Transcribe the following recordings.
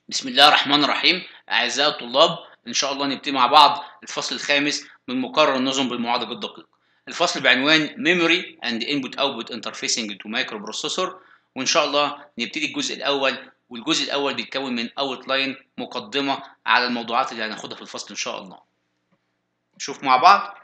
بسم الله الرحمن الرحيم أعزائي الطلاب إن شاء الله نبتدي مع بعض الفصل الخامس من مقرر النظم بالمعالج الدقيق الفصل بعنوان Memory and Input Output Interfacing to Microprocessor وإن شاء الله نبتدي الجزء الأول والجزء الأول بيتكون من Outline مقدمة على الموضوعات اللي هناخدها في الفصل إن شاء الله نشوف مع بعض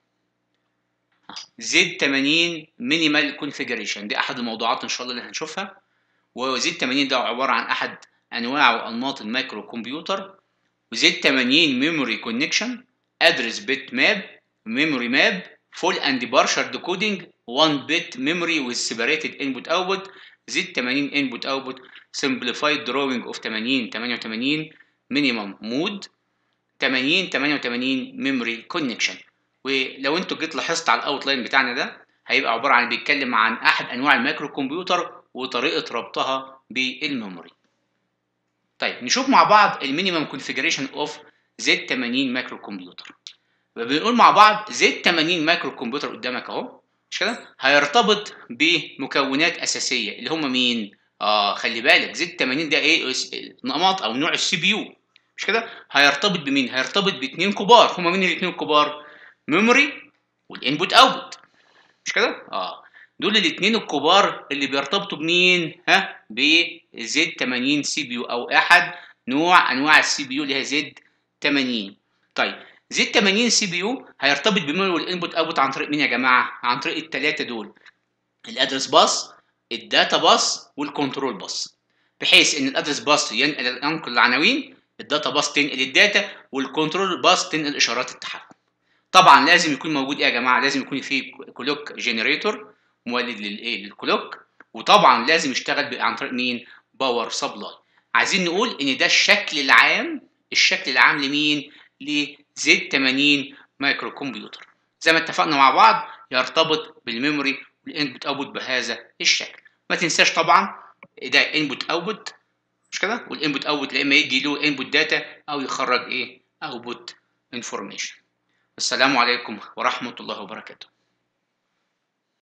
زد 80 مينيمال كونفيجريشن دي أحد الموضوعات إن شاء الله اللي هنشوفها وزد 80 ده عبارة عن أحد انواع وانماط المايكرو كمبيوتر وزد 80 ميموري كونكشن ادرس بت ماب ميموري ماب فول اند بارشل ديكودنج 1 بت ميموري with separated input output زد 80 input output simplified drawing of 80 88 minimum مود 80 88 ميموري كونكشن ولو انتوا جيت لاحظت على الاوتلاين بتاعنا ده هيبقى عباره عن بيتكلم عن احد انواع المايكرو كمبيوتر وطريقه ربطها بالميموري طيب نشوف مع بعض المينيمم كونفيجريشن اوف زد 80 مايكرو كمبيوتر بنقول مع بعض زد 80 مايكرو كمبيوتر قدامك اهو مش كده هيرتبط بمكونات اساسيه اللي هم مين اه خلي بالك زد 80 ده ايه نمط او نوع السي بي يو مش كده هيرتبط بمين هيرتبط باثنين كبار هم مين الاثنين الكبار ميموري والانبوت اوتبوت مش كده اه دول الاثنين الكبار اللي بيرتبطوا بمين ها بزد 80 سي بي يو او احد نوع انواع السي بي يو اللي هي زد 80 طيب زد 80 سي بي يو هيرتبط بميموري والانبوت اوتبوت عن طريق مين يا جماعه عن طريق الثلاثه دول الادرس باص الداتا باص والكنترول باص بحيث ان الادرس باص ينقل ينقل العناوين الداتا باص تنقل الداتا والكنترول باص تنقل اشارات التحكم طبعا لازم يكون موجود ايه يا جماعه لازم يكون في كلوك جنريتور مولد للايه للكلوك وطبعا لازم يشتغل عن طريق مين باور سبلاي عايزين نقول ان ده الشكل العام الشكل العام لمين لزد 80 مايكرو كمبيوتر زي ما اتفقنا مع بعض يرتبط بالميموري والانبوت اوتبوت بهذا الشكل ما تنساش طبعا ده انبوت اوتبوت مش كده والانبوت اوتبوت يا اما يدي له انبوت داتا او يخرج ايه اوتبوت انفورميشن السلام عليكم ورحمه الله وبركاته